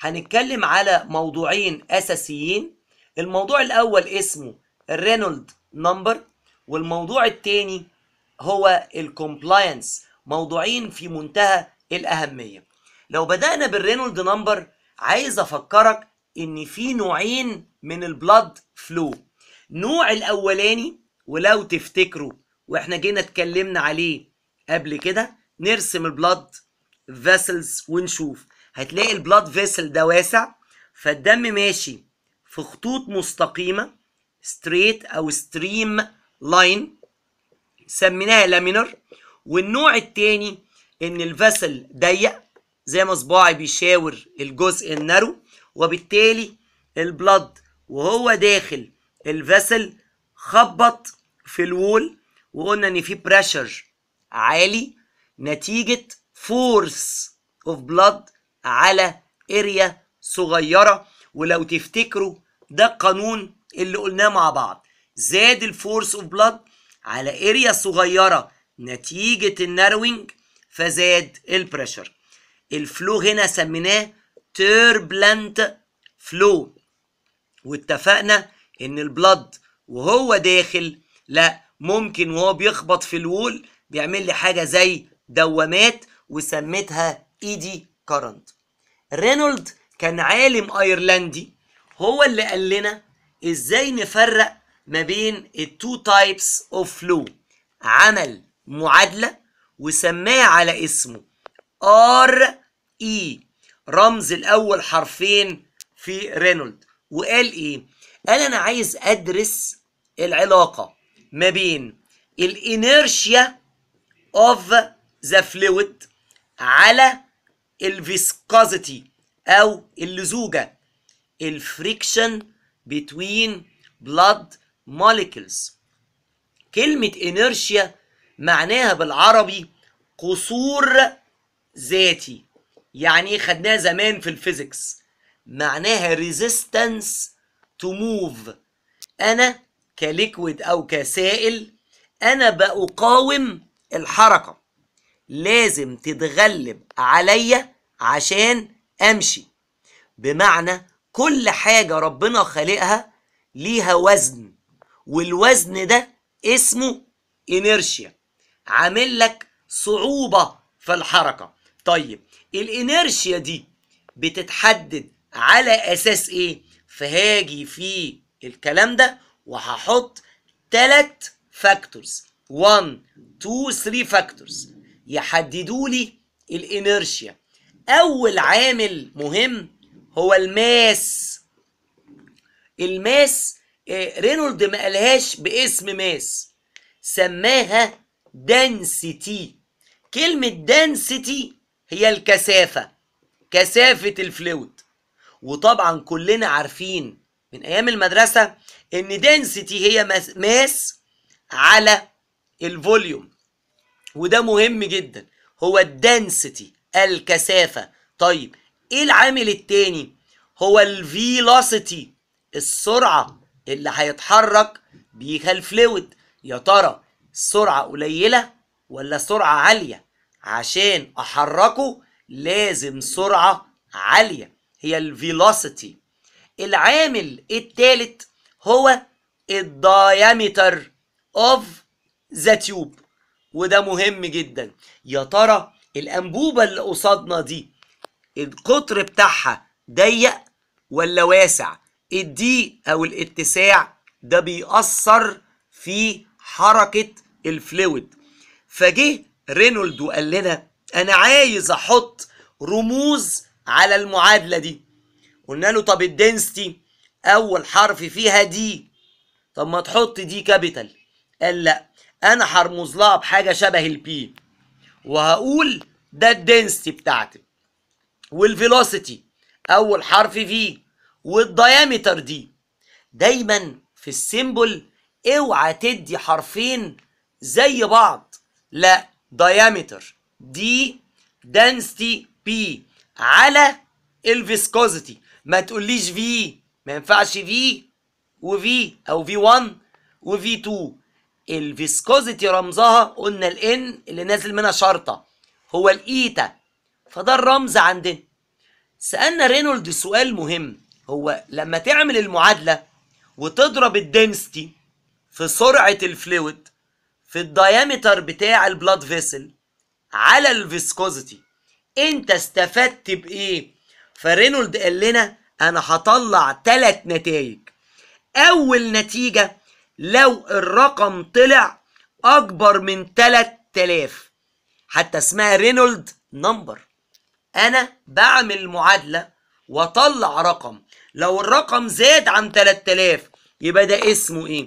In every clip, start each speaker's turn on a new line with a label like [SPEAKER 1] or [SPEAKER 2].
[SPEAKER 1] هنتكلم على موضوعين اساسيين الموضوع الاول اسمه الرينولد نمبر والموضوع الثاني هو الكومبلاينس موضوعين في منتهى الاهميه لو بدانا بالرينولد نمبر عايز افكرك ان في نوعين من البلاد فلو نوع الاولاني ولو تفتكروا واحنا جينا اتكلمنا عليه قبل كده نرسم البلاد فيسلز ونشوف هتلاقي البلاد فيسل ده واسع فالدم ماشي في خطوط مستقيمة ستريت او ستريم لاين سميناها لامينر والنوع التاني ان الفيسل ضيق زي ما صباعي بيشاور الجزء النرو وبالتالي البلد وهو داخل الفيسل خبط في الوول وقلنا ان في بريشر عالي نتيجة فورس اوف بلاد على اريا صغيرة ولو تفتكروا ده القانون اللي قلناه مع بعض زاد الفورس اوف بلاد على اريا صغيرة نتيجة الناروينج فزاد البريشر الفلو هنا سميناه تيربلنت فلو واتفقنا ان البلد وهو داخل لا ممكن وهو بيخبط في الوول بيعمل لي حاجه زي دوامات وسميتها ايدي كارنت رينولد كان عالم ايرلندي هو اللي قال لنا ازاي نفرق ما بين التو تايبس اوف فلو عمل معادله وسماها على اسمه ار اي رمز الاول حرفين في رينولد وقال ايه قال انا عايز ادرس العلاقه ما بين الانيرشيا اوف ذا فلويد على الفيسكوزيتي او اللزوجه الفريكشن بتوين بلاد molecules كلمة انيرشيا معناها بالعربي قصور ذاتي يعني ايه خدناها زمان في الفيزيكس معناها resistance to move انا كليكويد او كسائل انا بقاوم الحركه لازم تتغلب عليا عشان امشي بمعنى كل حاجه ربنا خالقها ليها وزن والوزن ده اسمه انيرشيا عامل لك صعوبه في الحركه طيب الانيرشيا دي بتتحدد على اساس ايه فهاجي في الكلام ده وهحط تلات فاكتورز 1 2 3 فاكتورز يحددوا لي الانيرشيا اول عامل مهم هو الماس الماس آه، رينولد ما قالهاش باسم ماس سماها دنسيتي كلمة دنسيتي هي الكثافة كثافة الفلويد وطبعا كلنا عارفين من ايام المدرسة ان دنسيتي هي ماس- ماس على الفوليوم وده مهم جدا هو الدنسيتي الكثافة طيب ايه العامل التاني هو الفيلوسيتي السرعة اللي هيتحرك بيها الفلويد يا ترى السرعة قليلة ولا سرعة عالية عشان احركه لازم سرعة عالية هي الفيلوسيتي العامل التالت هو الدايمتر اوف ذا تيوب وده مهم جدا يا ترى الانبوبه اللي قصادنا دي القطر بتاعها ضيق ولا واسع الدي او الاتساع ده بيأثر في حركة الفلويد فجه رينولد وقال لنا انا عايز احط رموز على المعادلة دي قلنا له طب الدنسيتي اول حرف فيها دي طب ما تحط دي كابيتال قال لا انا هرمز لها بحاجه شبه البي وهقول ده الدنسيتي بتاعتي والفيلوسيتي اول حرف في والدايمتر دي دايما في السيمبل اوعى تدي حرفين زي بعض لا دايمتر دي دنسيتي بي على الفيسكوزيتي ما تقوليش في ما ينفعش في وفي او في 1 وفي 2 الفيسكوزيتي رمزها قلنا الان اللي نازل منها شرطه هو الايتا فده الرمز عندنا سألنا رينولد سؤال مهم هو لما تعمل المعادلة وتضرب الدنسيتي في سرعة الفلويد في الدايمتر بتاع البلاد فيسل على الفيسكوزيتي انت استفدت بايه فرينولد قال لنا انا هطلع ثلاث نتائج اول نتيجة لو الرقم طلع اكبر من 3000 حتى اسمها رينولد نمبر انا بعمل معادله واطلع رقم لو الرقم زاد عن 3000 يبقى ده اسمه ايه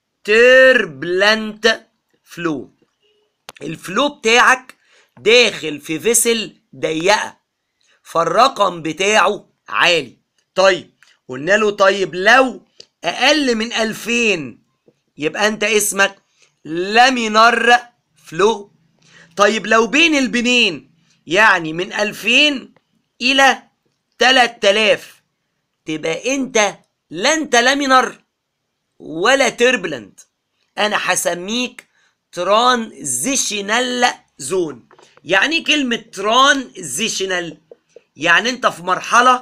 [SPEAKER 1] تيربلنت فلو الفلو بتاعك داخل في فيسل ضيقه فالرقم بتاعه عالي طيب قلنا له طيب لو اقل من 2000 يبقى انت اسمك لامينار فلو طيب لو بين البنين يعني من 2000 الى 3000 تبقى انت لا انت لامينر ولا تربلنت انا هسميك ترانزيشنال زون يعني إيه كلمة ترانزيشنال يعني انت في مرحلة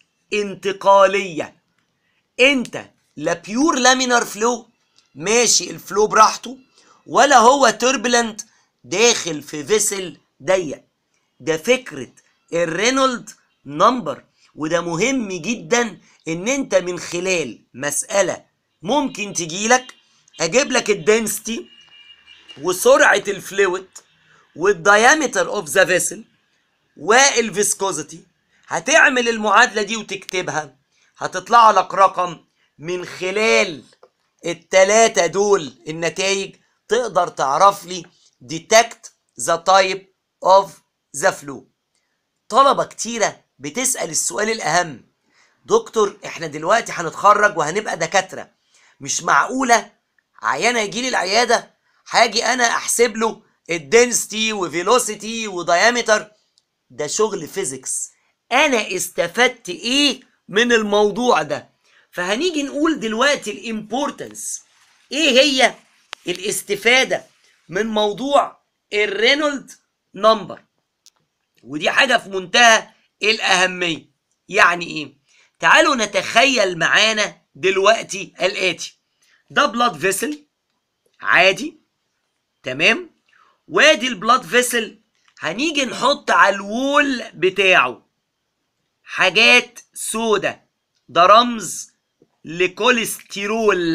[SPEAKER 1] انتقالية انت لا بيور لامينر فلو ماشي الفلو براحته ولا هو توربulent داخل في فيسل ضيق ده فكرة الرينولد نمبر وده مهم جدا ان انت من خلال مسألة ممكن تجيلك اجيب لك الدنسيتي وسرعة الفلويد والدايمتر اوف ذا فيسل والفيسكوزيتي هتعمل المعادلة دي وتكتبها هتطلع لك رقم من خلال التلاتة دول النتائج تقدر تعرف لي detect the type of the flu طلبة كتيرة بتسأل السؤال الأهم دكتور احنا دلوقتي هنتخرج وهنبقى دكاترة مش معقولة عيان هيجيلي العيادة هاجي أنا أحسب له الدنسيتي وفيلوسيتي ودايمتر ده شغل فيزيكس أنا استفدت إيه من الموضوع ده فهنيجي نقول دلوقتي الامبورتنس ايه هي الاستفاده من موضوع الرينولد نمبر ودي حاجه في منتهى الاهميه يعني ايه تعالوا نتخيل معانا دلوقتي الاتي ده بلاد فيسل عادي تمام وادي البلاد فيسل هنيجي نحط على الوول بتاعه حاجات سودة ده رمز لكوليسترول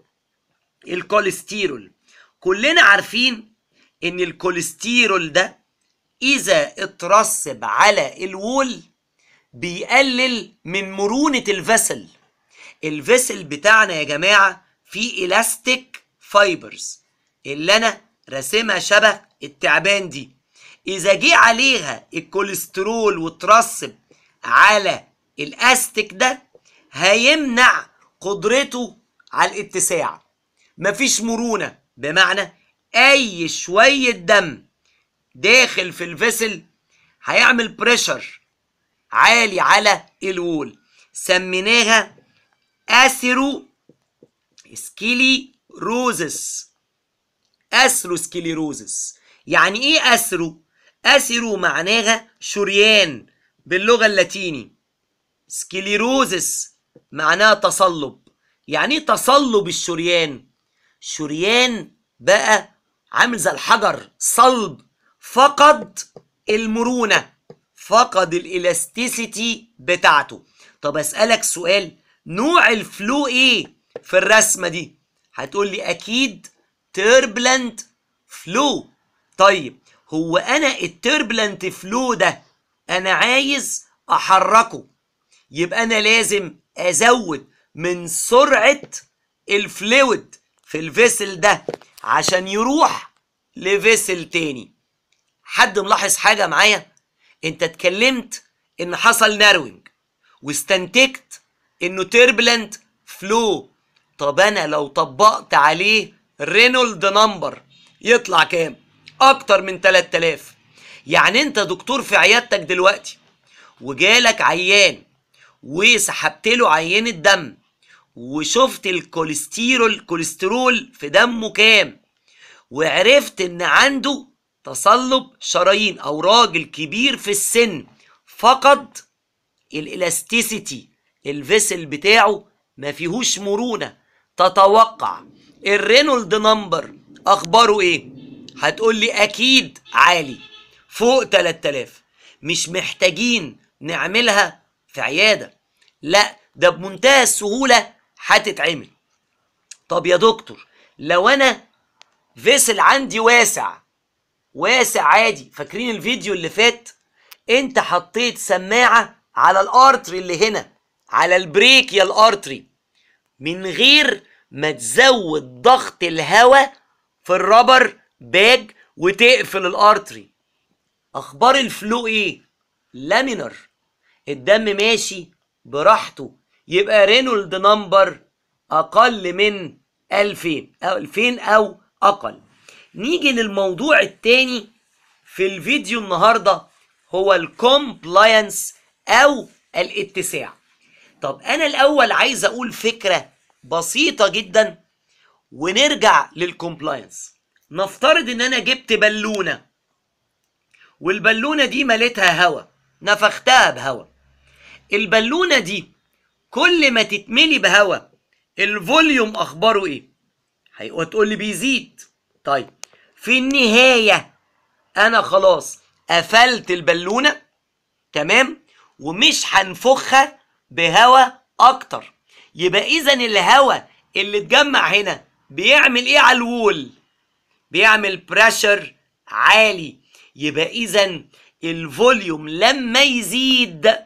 [SPEAKER 1] الكوليسترول كلنا عارفين ان الكوليسترول ده اذا اترسب على الوول بيقلل من مرونة الفسل الفسل بتاعنا يا جماعة فيه الاستيك فايبرز اللي انا راسمها شبه التعبان دي اذا جه عليها الكوليسترول وترسب على الاستيك ده هيمنع قدرته على الاتساع مفيش مرونة بمعنى اي شوية دم داخل في الفسل هيعمل بريشر عالي على الوول سميناها اثيرو سكيلي روزس اثرو سكيليروزس يعني ايه اثرو اثرو معناها شريان باللغه اللاتيني سكيليروزس معناها تصلب يعني ايه تصلب الشريان شريان بقى عامل زي الحجر صلب فقد المرونه فقد الالاستيسيتي بتاعته طب اسالك سؤال نوع الفلو ايه في الرسمه دي هتقول لي اكيد تيربلنت فلو طيب هو انا التيربلنت فلو ده انا عايز احركه يبقى انا لازم ازود من سرعه الفلويد في الفيسل ده عشان يروح لفيسل تاني حد ملاحظ حاجه معايا انت اتكلمت ان حصل ناروينج واستنتجت انه تيربلنت فلو طب انا لو طبقت عليه رينولد نمبر يطلع كام اكتر من 3000 يعني انت دكتور في عيادتك دلوقتي وجالك عيان وسحبت له عينة دم وشفت الكوليسترول كوليسترول في دمه كام وعرفت ان عنده تصلب شرايين او راجل كبير في السن فقد الالاستيسيتي الفيسل بتاعه ما فيهوش مرونة تتوقع الرينولد نمبر اخباره ايه هتقول لي اكيد عالي فوق 3000 مش محتاجين نعملها في عيادة لا ده بمنتهى السهولة هتتعمل طب يا دكتور لو انا فيسل عندي واسع واسع عادي فاكرين الفيديو اللي فات انت حطيت سماعة على الارتري اللي هنا على البريك يا الارتري من غير ما تزود ضغط الهواء في الرابر باج وتقفل الارتري اخبار الفلو ايه لامينر الدم ماشي براحته يبقى رينولد نمبر اقل من 2000 او 2000 او اقل نيجي للموضوع التاني في الفيديو النهارده هو الكومبلاينس او الاتساع طب انا الاول عايز اقول فكره بسيطه جدا ونرجع للكومبلاينس نفترض ان انا جبت بالونه والبالونه دي مليتها هواء نفختها بهواء البالونه دي كل ما تتملي بهواء الفوليوم اخباره ايه هتقول لي بيزيد طيب في النهايه انا خلاص قفلت البالونه تمام ومش هنفخها بهواء اكتر يبقى اذا الهواء اللي اتجمع هنا بيعمل ايه على الوول بيعمل بريشر عالي يبقى اذا الفوليوم لما يزيد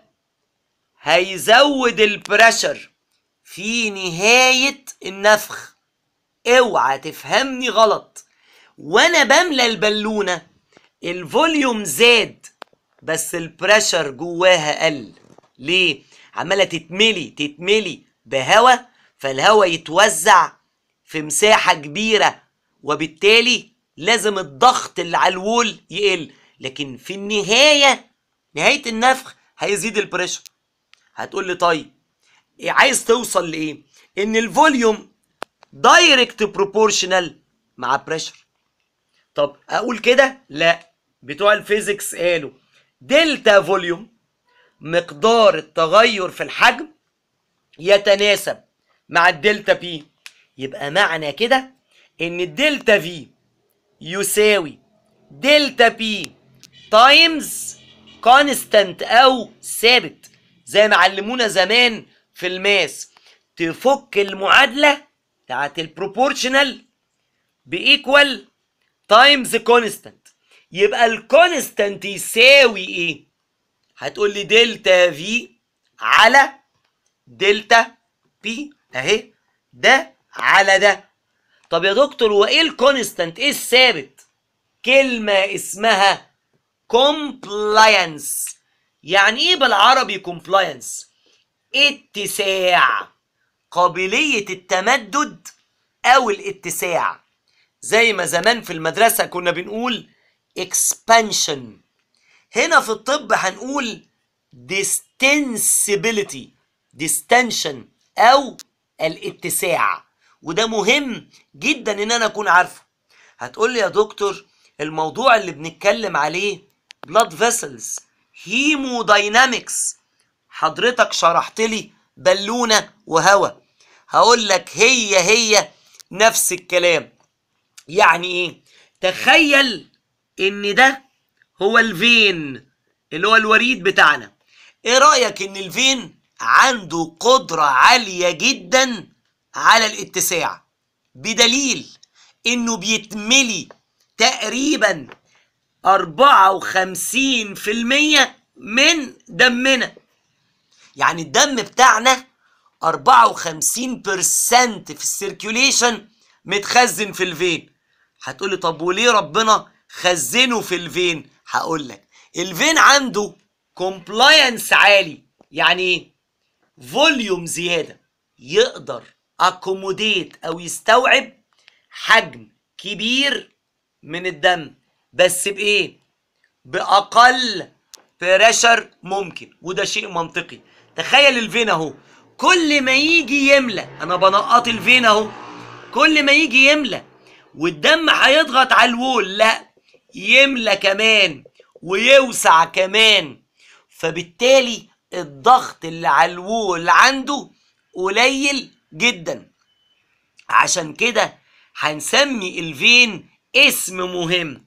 [SPEAKER 1] هيزود البريشر في نهاية النفخ اوعى تفهمني غلط وانا بملى البالونة الفوليوم زاد بس البريشر جواها قل ليه عمالة تتملي تتملي بهواء فالهواء يتوزع في مساحة كبيرة وبالتالي لازم الضغط اللي على الوول يقل لكن في النهاية نهاية النفخ هيزيد البريشر هتقول لي طيب إيه عايز توصل لايه ان الفوليوم دايركت بروبورشنال مع بريشر طب اقول كده لا بتوع الفيزيكس قالوا دلتا فوليوم مقدار التغير في الحجم يتناسب مع الدلتا بي يبقى معنى كده ان الدلتا في يساوي دلتا بي تايمز كونستانت او ثابت زي ما علمونا زمان في الماس تفك المعادله بتاعت البروبورشنال بايكوال تايمز كونستانت يبقى الكونستانت يساوي ايه هتقول لي دلتا في على دلتا بي اهي ده على ده طب يا دكتور هو ايه الكونستانت ايه الثابت كلمه اسمها كومبلاينس يعني ايه بالعربي كومبلاينس اتساع قابليه التمدد او الاتساع زي ما زمان في المدرسه كنا بنقول expansion هنا في الطب هنقول distensibility distension او الاتساع وده مهم جدا ان انا اكون عارفه هتقول لي يا دكتور الموضوع اللي بنتكلم عليه blood vessels hemodynamics حضرتك شرحت لي بالونه وهواء هقول لك هي هي نفس الكلام يعني ايه تخيل ان ده هو الفين اللي هو الوريد بتاعنا ايه رايك ان الفين عنده قدره عاليه جدا على الاتساع بدليل انه بيتملي تقريبا 54% من دمنا يعني الدم بتاعنا 54% في السيركيوليشن متخزن في الفين هتقولي طب وليه ربنا خزنه في الفين هقول لك الفين عنده كومبلاينس عالي يعني ايه فوليوم زياده يقدر اكوموديت او يستوعب حجم كبير من الدم بس بايه باقل بريشر ممكن وده شيء منطقي تخيل الفين اهو كل ما يجي يملى انا بنقط الفين اهو كل ما يجي يملى والدم هيضغط على الوول لا يملى كمان ويوسع كمان فبالتالي الضغط اللي على الوول عنده قليل جدا عشان كده هنسمي الفين اسم مهم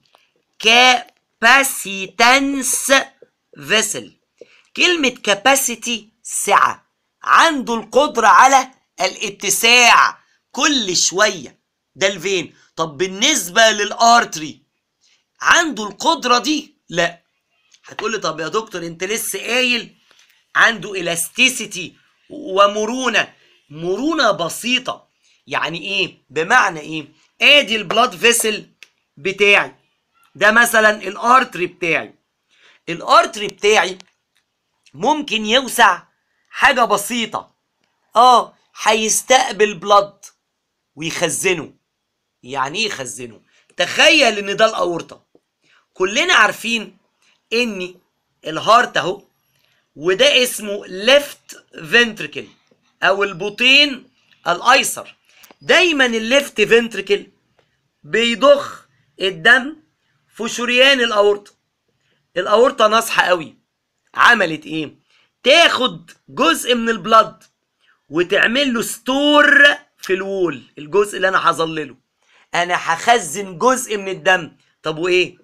[SPEAKER 1] كاباسيتانس فيسل كلمة كاباسيتي سعة عنده القدرة على الاتساع كل شوية ده الفين طب بالنسبة للارتري عنده القدرة دي لا هتقولي طب يا دكتور انت لسه قايل عنده الاستيسيتي ومرونة مرونة بسيطة يعني ايه بمعنى ايه ادي البلاد فيسل بتاعي ده مثلا الارتري بتاعي الارتري بتاعي ممكن يوسع حاجة بسيطة اه هيستقبل بلد ويخزنه يعني ايه يخزنه تخيل ان ده الاورطة كلنا عارفين ان الهارت اهو وده اسمه ليفت فنتركل او البطين الايسر دايما الليفت فنتركل بيضخ الدم في شريان الاورطه الاورطه ناصحه قوي عملت ايه تاخد جزء من البلد وتعمل له ستور في الوول الجزء اللي انا هظلله انا هخزن جزء من الدم طب وايه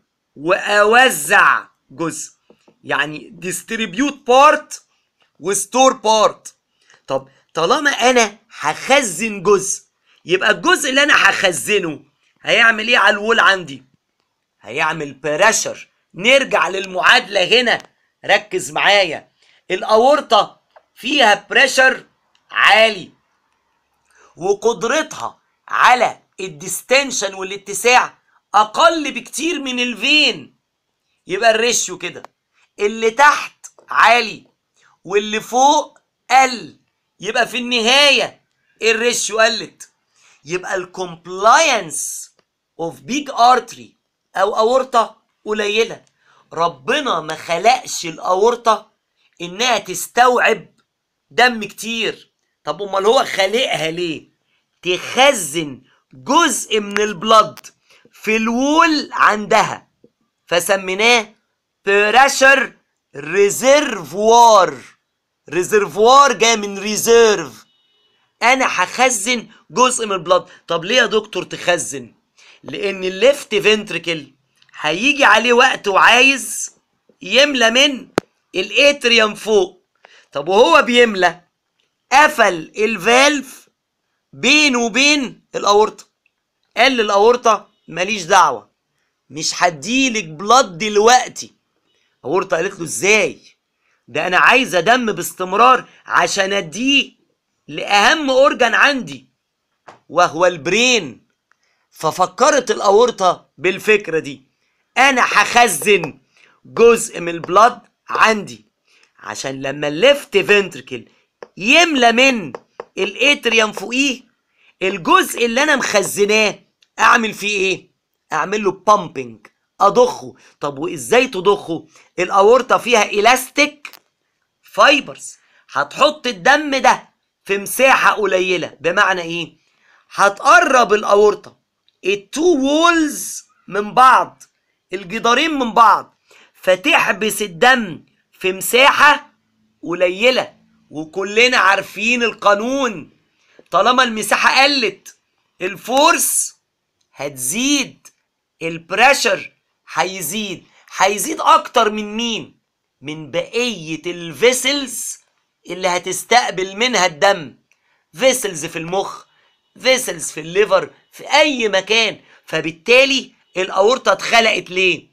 [SPEAKER 1] واوزع جزء يعني ديستريبيوت بارت وستور بارت طب طالما انا هخزن جزء يبقى الجزء اللي انا هخزنه هيعمل ايه على الوول عندي هيعمل بريشر نرجع للمعادله هنا ركز معايا الاورطه فيها بريشر عالي وقدرتها على الديستنشن والاتساع اقل بكتير من الفين يبقى الريشيو كده اللي تحت عالي واللي فوق قل يبقى في النهايه الريشيو قلت يبقى الكومبلاينس اوف بيج ارتري او اورطه قليله ربنا ما خلقش الاورطه انها تستوعب دم كتير طب امال هو خالقها ليه تخزن جزء من البلد في الوول عندها فسميناه بريشر ريزرفوار ريزرفوار جاي من ريزيرف انا هخزن جزء من البلد طب ليه يا دكتور تخزن لان الليفت فنتركل هيجي عليه وقت وعايز يملى من الاتريوم فوق طب وهو بيملى قفل الفالف بينه وبين الاورطه قال للاورطه ماليش دعوه مش هديلك بلاد دلوقتي اورطه قالت له ازاي ده انا عايزه دم باستمرار عشان اديه لاهم اورجان عندي وهو البرين ففكرت الاورطه بالفكره دي انا هخزن جزء من البلد عندي عشان لما الليفت فنتركل يملى من الاتريوم فوقيه الجزء اللي انا مخزناه اعمل فيه ايه اعمل له بامبنج اضخه طب وازاي تضخه الاورطه فيها الاستيك فايبرز هتحط الدم ده في مساحه قليله بمعنى ايه هتقرب الاورطه التو وولز من بعض الجدارين من بعض فتحبس الدم في مساحه قليله وكلنا عارفين القانون طالما المساحه قلت الفورس هتزيد البريشر هيزيد هيزيد اكتر من مين من بقيه الفيسلز اللي هتستقبل منها الدم فيسلز في المخ فيسلز في الليفر في اي مكان فبالتالي الاورطه اتخلقت ليه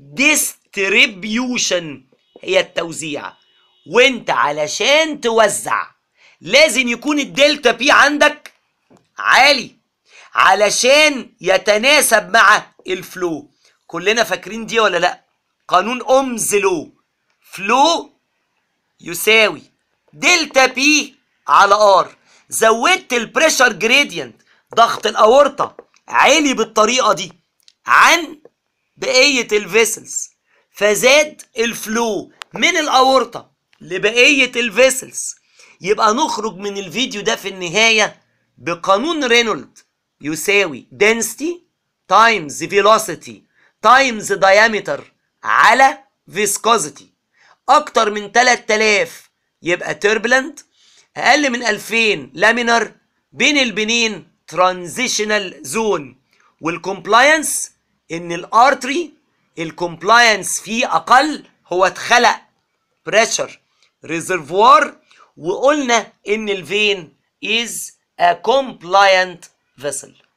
[SPEAKER 1] ديستريبيوشن هي التوزيع وانت علشان توزع لازم يكون الدلتا بي عندك عالي علشان يتناسب مع الفلو كلنا فاكرين دي ولا لا قانون اومز لو فلو يساوي دلتا بي على ار زودت البريشر جريدينت ضغط الاورطه عالي بالطريقه دي عن بقيه الفيسلز فزاد الفلو من الاورطه لبقيه الفيسلز يبقى نخرج من الفيديو ده في النهايه بقانون رينولد يساوي density times velocity times diameter على viscosity اكتر من 3000 يبقى turbulent اقل من 2000 لامينر بين البنين ترانزيشنال زون والكومبلاينس ان الارتري الكومبلاينس فيه اقل هو اتخلق بريشر ريزرفوار وقلنا ان الفين is a compliant vessel